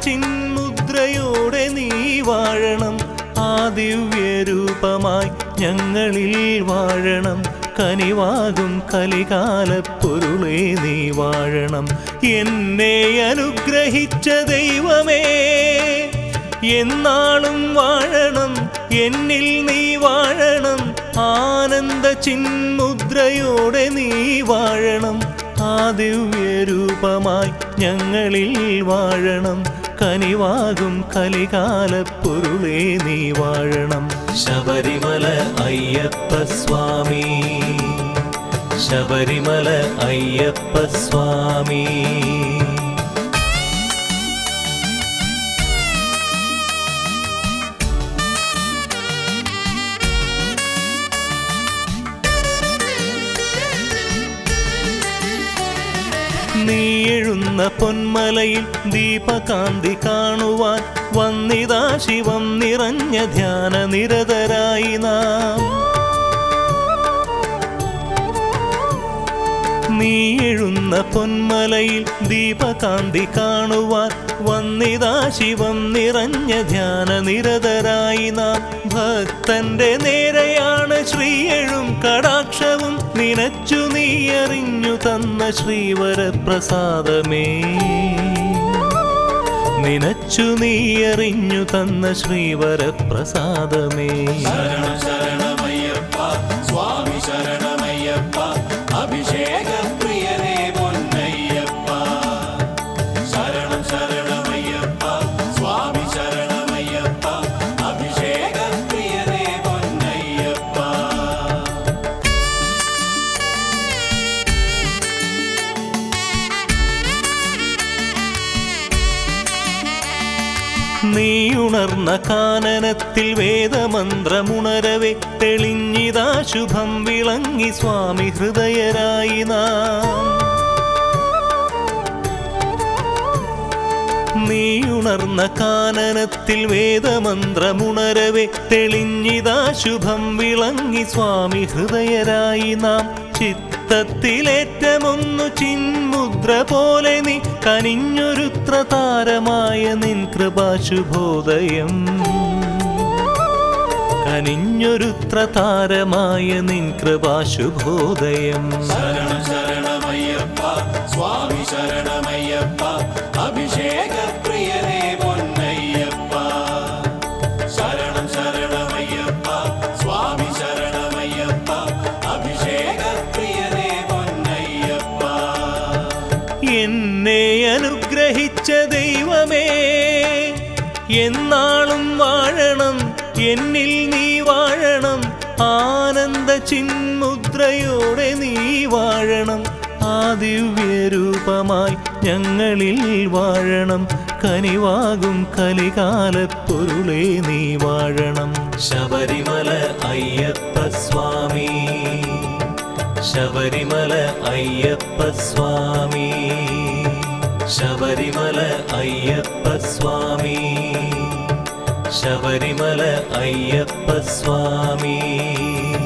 ചിന്മുദ്രയോടെ നീ വാഴണം ആ ദിവ്യരൂപമായി ഞങ്ങളിൽ വാഴണം കനിവാകും കലികാലപ്പൊരുളേ നീ വാഴണം എന്നെ അനുഗ്രഹിച്ച ദൈവമേ എന്നാളും വാഴണം എന്നിൽ നീ വാഴണം ആനന്ദ ചിന്മുദ്രയോടെ നീ വാഴണം ആ ദിവ്യരൂപമായി ഞങ്ങളിൽ വാഴണം കനിവാകും കലികാലപ്പൊരുളേ നീ വാഴണം ശബരിമല അയ്യപ്പ സ്വാമി ശബരിമല അയ്യപ്പ സ്വാമി നീ എഴുന്ന പൊന്മലയിൽ ദീപകാന്തി കാണുവാൻ വന്നിതാ ശിവം നിറഞ്ഞ ധ്യാന നിരതരായി നാം നീ എഴുന്ന പൊന്മലയിൽ ദീപകാന്തി കാണുവാൻ വന്നിതാ ശിവം നിറഞ്ഞ ധ്യാന നിരതരായി നാം ഭക്തന്റെ നേരെയാണ് ശ്രീയെഴും കടാക്ഷവും നിനച്ചു നീ അറിഞ്ഞു തന്ന ശ്രീവര പ്രസാദമേ നിനച്ചു നീ അറിഞ്ഞു തന്ന ശ്രീവര പ്രസാദമേ ശരണം ശരണമയ്യപ്പ സ്വാമി ശരണമയ്യപ്പ അഭിഷേക പ്രിയനേ പൊന്നയ്യപ്പ ശരണം ശരണമയ്യപ്പ സ്വാമി ശരണമയ്യപ്പ അഭിഷേക പ്രിയനേ പൊന്നയ്യപ്പ നീ ഉണർന്ന കാനനത്തിൽ വേദമന്ത്രമുണരവെ തെളിഞ്ഞിതാ ശുഭം വിളങ്ങി സ്വാമി ഹൃദയരായി നാം നീ ഉണർന്ന കാനനത്തിൽ വേദമന്ത്രമുണരവെ തെളിഞ്ഞിതാ ശുഭം വിളങ്ങി സ്വാമി ഹൃദയരായി നാം ചിത്തത്തിലേറ്റമൊന്നു ചിന്മുദ്ര പോലെ നീ കനിഞ്ഞൊരുത്ര താരമായ നിൻ കൃപാശുഭോദയം കനിഞ്ഞൊരുത്ര താരമായ നിൻ കൃപാശുഭോദയം ശരണം ശരണമയ്യപ്പ സ്വാമി ശരണമയ്യപ്പ അഭിഷേക പ്രിയനേ പൊന്നയ്യപ്പ ശരണം ശരണമയ്യപ്പ സ്വാമി ശരണമയ്യപ്പ അഭിഷേക പ്രിയനേ പൊന്നയ്യപ്പ എന്നെ അനുഗ്രഹിച്ച ദൈവമേ എന്നാളും വാഴണം എന്നിൽ നീ വാഴണം ആനന്ദ ചിന്മുദ്രയോടെ നീ വാഴണം ആ ദിവ്യരൂപമായി ഞങ്ങളിൽ വാഴണം കനിവാകും കലികാലപ്പൊരുളേ നീ വാഴണം ശബരിമല അയ്യപ്പ സ്വാമി ശബരിമല അയ്യപ്പ സ്വാമി ശബരിമല അയ്യപ്പ സ്വാമി ശബരിമല അയ്യപ്പ സ്വാമി